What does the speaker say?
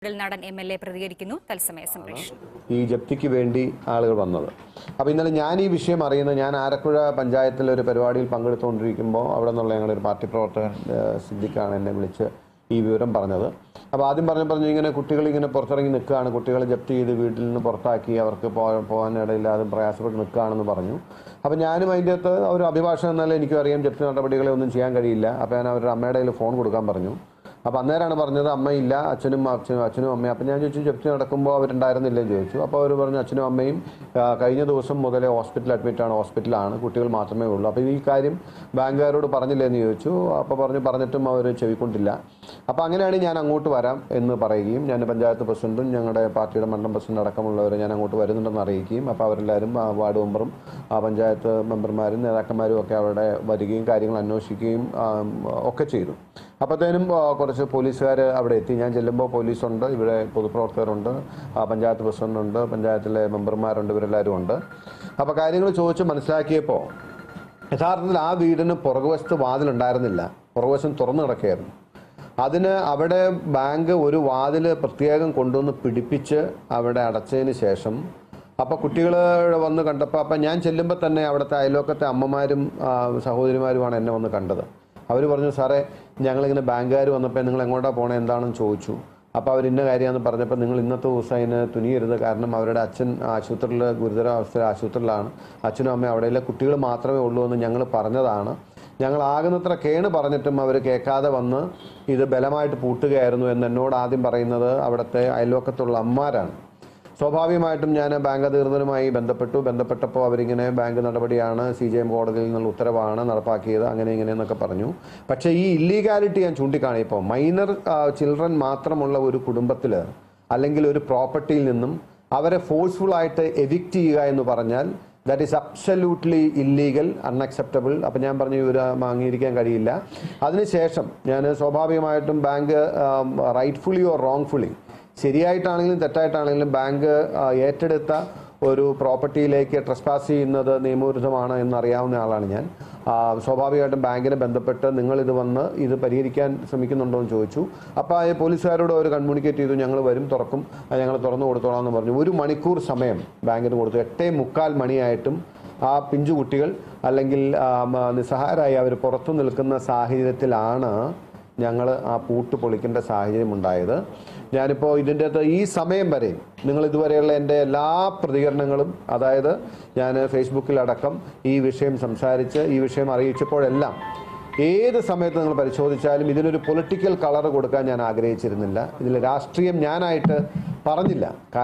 നടൻ M L A പ്രതികരിക്കുന്നു തത്സമയ സംപ്രേഷണം ഈ ജപ്തിക്ക് വേണ്ടി ആളുകൾ വന്നത് അപ്പോൾ ഇന്നലെ ഞാൻ ഈ വിഷയം അറിയുന്നത് ഞാൻ ആലപ്പുഴ പഞ്ചായത്തിൽ ഒരു പരിപാടിയിൽ പങ്കെടുത്തുകൊണ്ടിരിക്കുമ്പോൾ അവിടെ നിന്നുള്ള ഞങ്ങളുടെ ഒരു പാർട്ടി പ്രവർത്തകൻ ഏഹ്, സിദ്ദിഖാണ് എന്നെ വിളിച്ച് ഈ വിവരം പറഞ്ഞത് അപ്പോൾ ആദ്യം പറഞ്ഞു പറഞ്ഞു ഇങ്ങനെ കുട്ടികൾ ഇങ്ങനെ പുറത്തിറങ്ങി നിൽക്കുകയാണ് കുട്ടികളെ ജപ്തി ചെയ്ത് വീട്ടിൽ നിന്ന് പുറത്താക്കി അവർക്ക് പോ- പോകാനിടയില്ലാതെ പ്രയാസപ്പെട്ട് നിൽക്കുകയാണെന്ന് പറഞ്ഞു അപ്പോൾ ഞാനും അതിൻ്റെ അകത്ത് ഒരു അഭിഭാഷകൻ എന്നാൽ എനിക്കും അറിയാം ജപ്തി നടപടികളെ ഒന്നും ചെയ്യാൻ കഴിയില്ല അപ്പോൾ ഞാൻ അവരുടെ അമ്മയുടെ കയ്യിൽ ഫോൺ കൊടുക്കാൻ പറഞ്ഞു അപ്പോൾ അന്നേരമാണ് പറഞ്ഞത് അമ്മയില്ല അച്ഛനും അച്ഛനും അച്ഛനും അമ്മയും അപ്പം ഞാൻ ചോദിച്ചു ജപ്തി നടക്കുമ്പോൾ അവരുണ്ടായിരുന്നില്ലെന്ന് ചോദിച്ചു അപ്പോൾ അവർ പറഞ്ഞു അച്ഛനും അമ്മയും ആ, കഴിഞ്ഞ ദിവസം മുതലേ ഹോസ്പിറ്റൽ അഡ്മിറ്റാണ് ഹോസ്പിറ്റലാണ് കുട്ടികൾ മാത്രമേ ഉള്ളൂ അപ്പോൾ ഈ കാര്യം ബാങ്കുകാരോട് പറഞ്ഞില്ലേ എന്ന് ചോദിച്ചു അപ്പോൾ പറഞ്ഞു പറഞ്ഞിട്ടും അവർ ചെവിക്കൊണ്ടില്ല അപ്പോൾ അങ്ങനെയാണ് ഞാൻ അങ്ങോട്ട് വരാം എന്ന് പറയുകയും ഞാൻ പഞ്ചായത്ത് പ്രസിഡന്റും ഞങ്ങളുടെ പാർട്ടിയുടെ മണ്ഡലം പ്രസിഡന്റ് അടക്കമുള്ളവരെ ഞാൻ അങ്ങോട്ട് വരുന്നുണ്ടെന്ന് അറിയിക്കുകയും അപ്പോൾ അവരെല്ലാവരും ആ, വാർഡ് മെമ്പറും ആ, പഞ്ചായത്ത് മെമ്പർമാരും നേതാക്കന്മാരും ഒക്കെ അവിടെ വരികയും കാര്യങ്ങൾ അന്വേഷിക്കുകയും ആ, ഒക്കെ ചെയ്തു അപ്പോഴത്തേനും ആ, കുറച്ച് പോലീസുകാർ അവിടെ എത്തി ഞാൻ ചെല്ലുമ്പോൾ പോലീസുണ്ട് ഇവിടെ പൊതുപ്രവർത്തകരുണ്ട് ആ, പഞ്ചായത്ത് പ്രസിഡന്റുണ്ട് പഞ്ചായത്തിലെ മെമ്പർമാരുണ്ട് ഇവരെല്ലാവരും ഉണ്ട് അപ്പോൾ കാര്യങ്ങൾ ചോദിച്ച് മനസ്സിലാക്കിയപ്പോൾ യഥാർത്ഥത്തിൽ ആ വീടിന് പുറകുവശത്ത് വാതിലുണ്ടായിരുന്നില്ല പുറകുവശം തുറന്നു കിടക്കുകയായിരുന്നു അതിന് അവിടെ ബാങ്ക് ഒരു വാതിൽ പ്രത്യേകം കൊണ്ടുവന്ന് പിടിപ്പിച്ച് അവിടെ അടച്ചതിന് ശേഷം അപ്പോൾ കുട്ടികൾ വന്ന് കണ്ടപ്പോൾ അപ്പം ഞാൻ ചെല്ലുമ്പോൾ തന്നെ അവിടുത്തെ അയൽവക്കത്തെ അമ്മമാരും ആ, സഹോദരിമാരുമാണ് എന്നെ വന്ന് കണ്ടത് അവർ പറഞ്ഞു സാറേ ഞങ്ങളിങ്ങനെ ബാങ്കുകാർ വന്നപ്പോൾ നിങ്ങൾ എങ്ങോട്ടാണ് പോണേ എന്താണെന്ന് ചോദിച്ചു അപ്പോൾ അവർ ഇന്ന കാര്യമാണെന്ന് പറഞ്ഞപ്പോൾ നിങ്ങൾ ഇന്നത്തെ ദിവസം അതിന് തുനിയരുത് കാരണം അവരുടെ അച്ഛൻ ആശുപത്രിയിൽ ഗുരുതരാവസ്ഥയിൽ ആശുപത്രിയിലാണ് അച്ഛനും അമ്മയും അവിടെയില്ല കുട്ടികൾ മാത്രമേ ഉള്ളൂ എന്ന് ഞങ്ങൾ പറഞ്ഞതാണ് ഞങ്ങൾ ആകുന്നത്ര കേണ് പറഞ്ഞിട്ടും അവർ കേൾക്കാതെ വന്ന് ഇത് ബലമായിട്ട് പൂട്ടുകയായിരുന്നു എന്ന് എന്നോട് ആദ്യം പറയുന്നത് അവിടുത്തെ അയൽവക്കത്തുള്ള അമ്മമാരാണ് സ്വാഭാവികമായിട്ടും ഞാൻ ബാങ്ക് അധികൃതരുമായി ബന്ധപ്പെട്ടു ബന്ധപ്പെട്ടപ്പോൾ അവരിങ്ങനെ ബാങ്ക് നടപടിയാണ് സി ജി എം കോടതിയിൽ നിന്നുള്ള ഉത്തരവാണ് നടപ്പാക്കിയത് അങ്ങനെ ഇങ്ങനെ എന്നൊക്കെ പറഞ്ഞു പക്ഷേ ഈ ഇല്ലീഗാലിറ്റി ഞാൻ ചൂണ്ടിക്കാണിയപ്പോൾ മൈനർ ചിൽഡ്രൻ മാത്രമുള്ള ഒരു കുടുംബത്തിൽ അല്ലെങ്കിൽ ഒരു പ്രോപ്പർട്ടിയിൽ നിന്നും അവരെ ഫോഴ്സ്ഫുൾ ആയിട്ട് എവിക്റ്റ് ചെയ്യുക എന്ന് പറഞ്ഞാൽ that is absolutely illegal unacceptable അപ്പം ഞാൻ പറഞ്ഞു ഇവർ അംഗീകരിക്കാൻ കഴിയില്ല അതിനുശേഷം ഞാൻ സ്വാഭാവികമായിട്ടും ബാങ്ക് റൈറ്റ്ഫുള്ളി ഓർ റോങ്ഫുള്ളി ശരിയായിട്ടാണെങ്കിലും തെറ്റായിട്ടാണെങ്കിലും ബാങ്ക് ആ, ഏറ്റെടുത്ത ഒരു പ്രോപ്പർട്ടിയിലേക്ക് ട്രസ്പാസ് ചെയ്യുന്നത് നിയമവിരുദ്ധമാണ് എന്നറിയാവുന്ന ആളാണ് ഞാൻ ആ, സ്വാഭാവികമായിട്ടും ബാങ്കിനെ ബന്ധപ്പെട്ട് നിങ്ങൾ ഇത് വന്ന് ഇത് പരിഹരിക്കാൻ ശ്രമിക്കുന്നുണ്ടോ എന്ന് ചോദിച്ചു അപ്പോൾ ആ പോലീസുകാരോട് അവർ കമ്മ്യൂണിക്കേറ്റ് ചെയ്തു ഞങ്ങൾ വരും തുറക്കും അത് ഞങ്ങൾ തുറന്നു കൊടുത്തോളാം എന്ന് പറഞ്ഞു ഒരു മണിക്കൂർ സമയം ബാങ്കിന് കൊടുത്തു എട്ടേ മുക്കാൽ മണിയായിട്ടും ആ പിഞ്ചു കുട്ടികൾ അല്ലെങ്കിൽ ആ, മ, നിസ്സഹായരായി അവർ പുറത്തു നിൽക്കുന്ന സാഹചര്യത്തിലാണ് ഞങ്ങൾ ആ പൂട്ട് പൊളിക്കേണ്ട സാഹചര്യം ഉണ്ടായത് ഞാനിപ്പോൾ ഇതിൻ്റെ അകത്ത് ഈ സമയം വരെ നിങ്ങൾ ഇതുവരെയുള്ള എൻ്റെ എല്ലാ പ്രതികരണങ്ങളും അതായത് ഞാൻ ഫേസ്ബുക്കിലടക്കം ഈ വിഷയം സംസാരിച്ച് ഈ വിഷയം അറിയിച്ചപ്പോഴെല്ലാം ഏത് സമയത്ത് നിങ്ങൾ പരിശോധിച്ചാലും ഇതിനൊരു പൊളിറ്റിക്കൽ കളർ കൊടുക്കാൻ ഞാൻ ആഗ്രഹിച്ചിരുന്നില്ല ഇതിൽ രാഷ്ട്രീയം ഞാനായിട്ട് പറഞ്ഞില്ല